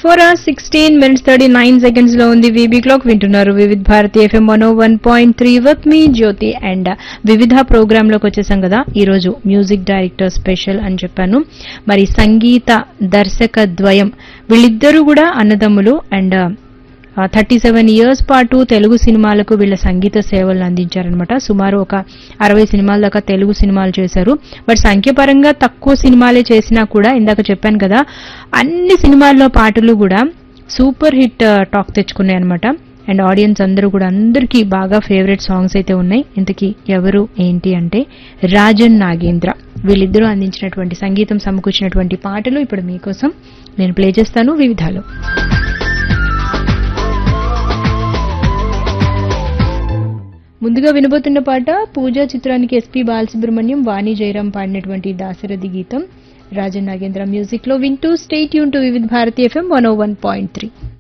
four hours sixteen minutes thirty nine seconds లో ఉంది VB clock వింటున్నారు Vividh Bharati FM one one point three with me Jyothi and Vividh programme లోకి వచ్చేసాం కదా ఈ రోజు మ్యూజిక్ డైరెక్టర్ స్పెషల్ అని చెప్పాను మరి సంగీత దర్శక ద్వయం వీళ్ళిద్దరూ కూడా అన్నదమ్ములు అండ్ థర్టీ సెవెన్ ఇయర్స్ పాటు తెలుగు సినిమాలకు వీళ్ళ సంగీత సేవలను అందించారనమాట సుమారు ఒక అరవై సినిమాల దాకా తెలుగు సినిమాలు చేశారు బట్ సంఖ్యపరంగా తక్కువ సినిమాలే చేసినా కూడా ఇందాక చెప్పాను కదా అన్ని సినిమాల్లో పాటలు కూడా సూపర్ హిట్ టాక్ తెచ్చుకున్నాయి అనమాట అండ్ ఆడియన్స్ అందరూ కూడా అందరికీ బాగా ఫేవరెట్ సాంగ్స్ అయితే ఉన్నాయి ఇంతకీ ఎవరు ఏంటి అంటే రాజన్ నాగేంద్ర వీళ్ళిద్దరూ అందించినటువంటి సంగీతం సమకూర్చినటువంటి పాటలు ఇప్పుడు మీకోసం నేను ప్లే చేస్తాను వివిధాలు ముందుగా వినబోతున్న పాట పూజా చిత్రానికి ఎస్పీ బాలసుబ్రహ్మణ్యం వాణి జయరాం పాడినటువంటి దాశరథి గీతం రాజన్ నాగేంద్ర మ్యూజిక్ లో వింటూ స్టేట్ యూన్ to Vividh Bharati FM one oh one point three